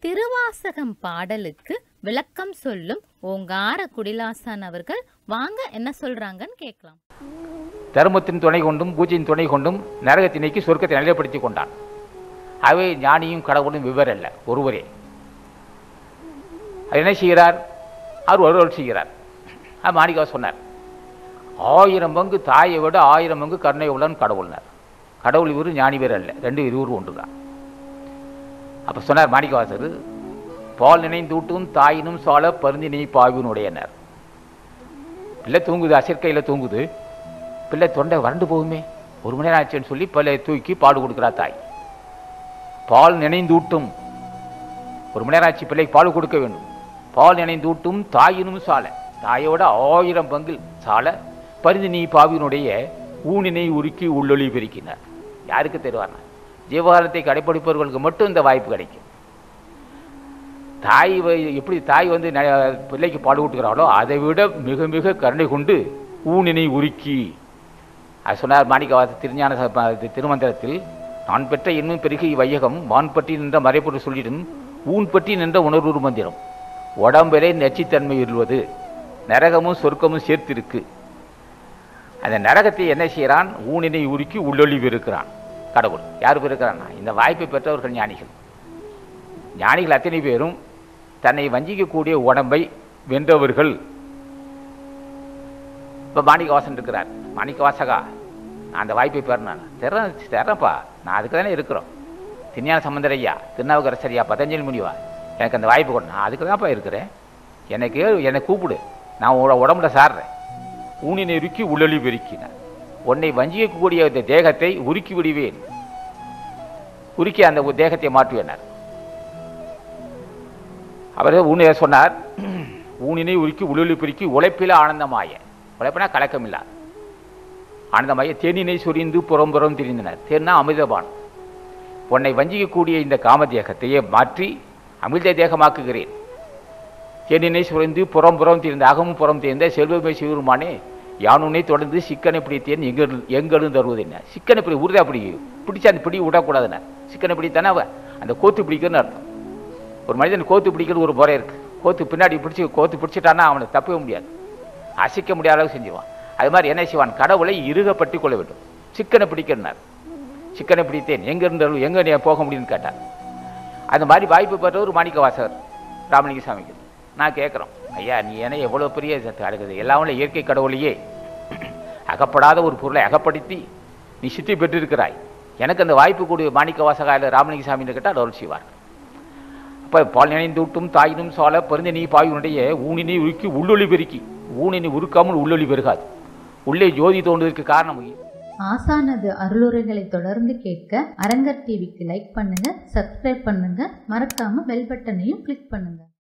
திருவாசகம் பாடலுக்கு விளக்கம் சொல்லும் ஓங்கார குடிலாசான் அவர்கள் வாங்க என்ன சொல்றாங்கன்னு கேட்கலாம் தர்மத்தின் துணை கொண்டும் பூஜையின் துணை கொண்டும் நரகத்தை நீக்கி சொர்க்கத்தை நிலைப்படுத்தி கொண்டான் அவை ஞானியும் கடவுளும் விவரம் அல்ல ஒருவரே அது என்ன செய்கிறார் அவர் ஒருவர் செய்கிறார் அது மாணிக்கா சொன்னார் ஆயிரம் பங்கு தாயை விட ஆயிரம் பங்கு கருணை உள்ளன் கடவுள்னார் கடவுள் இவரு ஞானி வேறு அல்ல ரெண்டு இருவரும் ஒன்று தான் அப்போ சொன்னார் மாணிக்கவாசர் பால் நினைந்தூட்டும் தாயினும் சால பருந்தினை பாவினுடையனர் பிள்ளை தூங்குது அசற்கையில் தூங்குது பிள்ளை தொண்டை வறண்டு போகுமே ஒரு மணி நேரம் ஆச்சுன்னு சொல்லி பிள்ளை தூக்கி பாடு கொடுக்குறா தாய் பால் நினைந்தூட்டும் ஒரு மணி நேரம் ஆச்சு பிள்ளைக்கு பால் கொடுக்க வேண்டும் பால் நினைந்தூட்டும் தாயினும் சால தாயோட ஆயிரம் பங்கில் சால பரிந்து நீ பாவியினுடைய ஊனினை உருக்கி உள்ளொளி பெருக்கினார் யாருக்கு தருவார்னா ஜீவகாலத்தை கடைப்பிடிப்பவர்களுக்கு மட்டும் இந்த வாய்ப்பு கிடைக்கும் தாய் வ- எப்படி தாய் வந்து ந- பிள்ளைக்கு பாடு கொடுக்குறாளோ அதை விட மிக மிக கருணை கொண்டு ஊனினை உருக்கி அது சொன்னார் மாணிக்கவாச திருஞான ச- ப- திருமந்திரத்தில் நான் பெற்ற இன்னும் பெருகி வையகம் வான் பற்றி நின்ற மறைப்பொருள் சொல்லிடும் ஊன் பற்றி நின்ற உணர்வு மந்திரம் உடம்பிலே நச்சுத்தன்மை இருவது நரகமும் சொர்க்கமும் சேர்த்திருக்கு அந்த நரகத்தை என்ன செய்கிறான் ஊனினை உருக்கி உள்ளொளி இருக்கிறான் கடவுள் யார் பெருக்கிறான்னா இந்த வாய்ப்பை பெற்றவர்கள் ஞானிகள் ஞானிகள் அத்தனை பேரும் தன்னை வஞ்சிக்கக்கூடிய உடம்பை வென்றவர்கள் இப்போ மாணிக்கவாசன் இருக்கிறார் மாணிக்கவாசகா நான் அந்த வாய்ப்பை பெறணும் தர்றேன் தர்றேன்ப்பா நான் அதுக்கு தானே இருக்கிறோம் திருஞான சம்பந்தர் ஐயா திருநாவுக்கரசர் ஐயா பதஞ்சலி முனிவா எனக்கு அந்த வாய்ப்பு கொடு நான் அதுக்கு தான்ப்பா இருக்கிறேன் எனக்கு என்னை கூப்பிடு நான் உட உடம்புல சாடுறேன் ஊனினை உருக்கி உள்ளொளி பெருக்கினார் உன்னை வஞ்சிக்கக்கூடிய இந்த தேகத்தை உருக்கி விடுவேன் உருக்கி அந்த தேகத்தை மாற்றுவேனார் அவர் ஊனிய சொன்னார் ஊனினை உருக்கி உள்ளொளி பெருக்கி உழைப்பில ஆனந்தமாய உழைப்பினா கலக்கமில்லா ஆனந்தமாய தேனினை சொரிந்து புறம் புறம் திரிந்தனர் தேன்னா அமிர்தபான் உன்னை வஞ்சிக்கக்கூடிய இந்த காம தேகத்தையே மாற்றி அமிர்த தேகமாக்குகிறேன் தேனினை சுரைந்து புறம் புறம் திரிந்த அகமும் புறம் திரிந்த செல்வமை சிவருமானே யானுனை தொடர்ந்து சிக்கனை பிடித்தேன் எங்க எங்களும் தருவது என்ன சிக்கனை பிடி உறுதியாக பிடி பிடிச்சா அந்த பிடி விடக்கூடாதுன்னு சிக்கனை பிடித்தானே அவ அந்த கோத்து பிடிக்கிறன்னு அர்த்தம் ஒரு மனிதன் கோத்து பிடிக்கிறது ஒரு முறை இருக்கு கோத்து பின்னாடி பிடிச்சி கோத்து பிடிச்சிட்டான்னா அவனை தப்பவே முடியாது அசைக்க முடியாத அளவுக்கு செஞ்சுவான் அது மாதிரி என்ன செய்வான் கடவுளை இறுக பற்றி கொள்ள வேண்டும் சிக்கனை பிடிக்கிறனார் சிக்கனை பிடித்தேன் எங்க இருந்தாலும் எங்க நீ போக முடியும்னு கேட்டார் அந்த மாதிரி வாய்ப்பு பெற்றவர் மாணிக்க வாசகர் ராமலிங்க சாமிக்கு நான் கேட்குறோம் ஐயா நீ என்ன எவ்வளோ பெரிய சத்து அடுக்குது எல்லாம் உள்ள இயற்கை கடவுளையே அகப்படாத ஒரு பொருளை அகப்படுத்தி நீ சித்தி பெற்றிருக்கிறாய் எனக்கு அந்த வாய்ப்பு கூடிய மாணிக்க வாசகா இல்லை ராமலிங்க சாமின்னு கேட்டால் அருள் செய்வார் அப்போ பால் நினைந்தூட்டும் தாயினும் சால பருந்த நீ பாயுனுடைய ஊனினை உருக்கி உள்ளொளி பெருக்கி ஊனினை உருக்காமல் உள்ளொளி பெருகாது உள்ளே ஜோதி தோன்றுவதற்கு காரணம் ஆசானது அருளுரைகளை தொடர்ந்து கேட்க அரங்கர் டிவிக்கு லைக் பண்ணுங்க சப்ஸ்கிரைப் பண்ணுங்க மறக்காம பெல் பட்டனையும் கிளிக் பண்ணுங்க